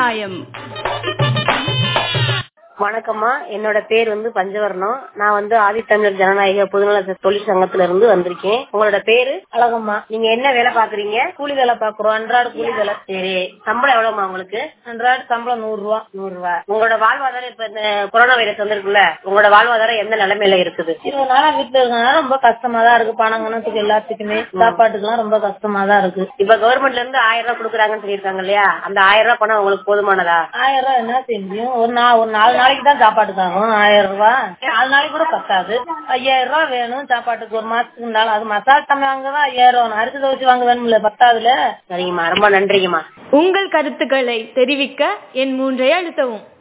நியாயம் வணக்கம்மா என்னோட பேர் வந்து பஞ்சவர்ணம் நான் வந்து ஆதித்தமிழர் ஜனநாயக பொதுநல தொழில் சங்கத்துல இருந்து வந்திருக்கேன் உங்களோட பேரு அழகம்மா நீங்க என்ன வேலை பாக்குறீங்க கூலி வேலை பாக்குறோம் அன்றாட கூலி வேலை சரி சம்பளம் எவ்வளவுமா உங்களுக்கு அன்றாட சம்பளம் நூறு ரூபா நூறு ரூபா உங்களோட வாழ்வாதாரம் இப்ப இந்த கொரோனா வைரஸ் வந்திருக்குல்ல உங்களோட வாழ்வாதாரம் எந்த நிலைமையில இருக்குது இருபது நாளா வீட்டுல இருக்கனால ரொம்ப கஷ்டமா தான் இருக்கு பணம் கணத்துக்கு எல்லாத்துக்குமே சாப்பாட்டுக்கு ரொம்ப கஷ்டமா தான் இருக்கு இப்ப கவர்மெண்ட்ல இருந்து ஆயிரம் ரூபாய் கொடுக்குறாங்கன்னு சொல்லியிருக்காங்க இல்லையா அந்த ஆயிரம் ரூபாய் பணம் உங்களுக்கு போதுமானதா ஆயிரம் ரூபாய் என்ன செய்ய முடியும் ஒரு நாள் ஒரு நாலு நாளைக்கு தான் சாப்பாட்டுக்கு ஆகும் ஆயிரம் ரூபாய் நாலு நாளைக்கு கூட பத்தாது ஐயாயிரம் ரூபாய் வேணும் சாப்பாட்டுக்கு ஒரு மாசத்துக்கு இருந்தாலும் அது மசாலா தம்பி வாங்கதான் ஐயாயிரம் அரிசி துவச்சு வாங்க வேணும்ல பத்தாதுல சரிங்கம்மா ரொம்ப நன்றிங்கம்மா உங்கள் கருத்துக்களை தெரிவிக்க என் மூன்றை அழுத்தவும்